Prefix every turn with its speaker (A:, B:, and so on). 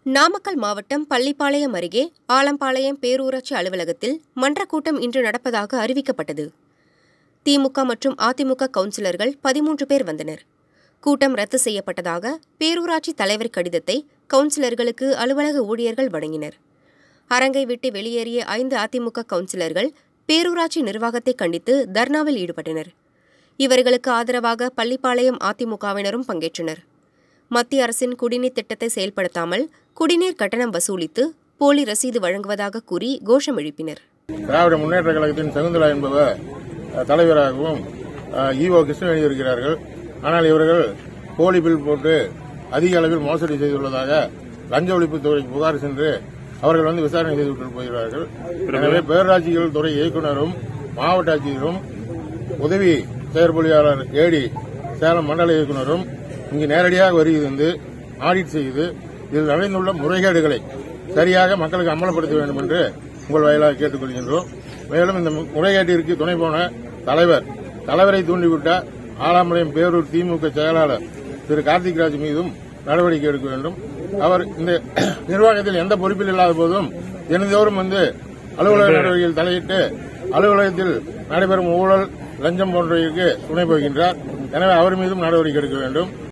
A: நாமக்கல் மாவட்டம் பள்ளிப்பாளையம் அருகே ஆலம்பாளையம் பேரூராட்சி அலுவலகத்தில் மன்றக் கூட்டம் இன்று நடப்பதாக அறிவிக்கப்பட்டது திமுக மற்றும் அதிமுக கவுன்சிலர்கள் பதிமூன்று பேர் வந்தனர் கூட்டம் ரத்து செய்யப்பட்டதாக பேரூராட்சி தலைவர் கடிதத்தை கவுன்சிலர்களுக்கு அலுவலக ஊழியர்கள் வழங்கினர் அரங்கை விட்டு வெளியேறிய ஐந்து அதிமுக கவுன்சிலர்கள் பேரூராட்சி நிர்வாகத்தை கண்டித்து தர்ணாவில் ஈடுபட்டனர் இவர்களுக்கு ஆதரவாக பள்ளிப்பாளையம் அதிமுகவினரும் பங்கேற்றனர் மத்திய அரசின் குடிநீர் திட்டத்தை செயல்படுத்தாமல் குடிநீர் கட்டணம் வசூலித்து போலி ரசீது வழங்குவதாக கூறி கோஷம் எழுப்பினர்
B: திராவிட முன்னேற்ற கழகத்தின் சகுந்தலா என்பவர் அஹ், தலைவராகவும் அஹ், ஈவோ கிருஷ்ணவேணி இருக்கிறார்கள் ஆனால் இவர்கள் போலி பில் போட்டு அதிக அளவில் மோசடி செய்துள்ளதாக லஞ்ச ஒழிப்புத்துறைக்கு புகார் சென்று அவர்கள் வந்து விசாரணை செய்துவிட்டு போகிறார்கள் எனவே பேரூராட்சிகள் துறை இயக்குநரும் மாவட்ட ஆட்சியரும் உதவி செயற்பொழியாளர் ஏடி சேலம் மண்டல இயக்குநரும் இங்கு நேரடியாக வருகை தந்து ஆடிட் செய்து இதில் நடந்துள்ள முறைகேடுகளை சரியாக மக்களுக்கு அமலப்படுத்த வேண்டும் என்று உங்கள் வாயிலாக கேட்டுக்கொள்கின்றோம் மேலும் இந்த முறைகேட்டிற்கு துணை போன தலைவர் தலைவரை தூண்டிவிட்ட ஆலாமலையம் பேரூர் திமுக செயலாளர் திரு கார்த்திக் ராஜ் மீதும் நடவடிக்கை எடுக்க வேண்டும் அவர் இந்த நிர்வாகத்தில் எந்த பொறுப்பில் இல்லாத போதும் தினந்தோறும் வந்து அலுவலக நடவடிக்கையில் தலையிட்டு அலுவலகத்தில் நடைபெறும் ஊழல் லஞ்சம் போன்றவைக்கு துணை போகின்றார் எனவே அவர் மீதும் நடவடிக்கை எடுக்க வேண்டும்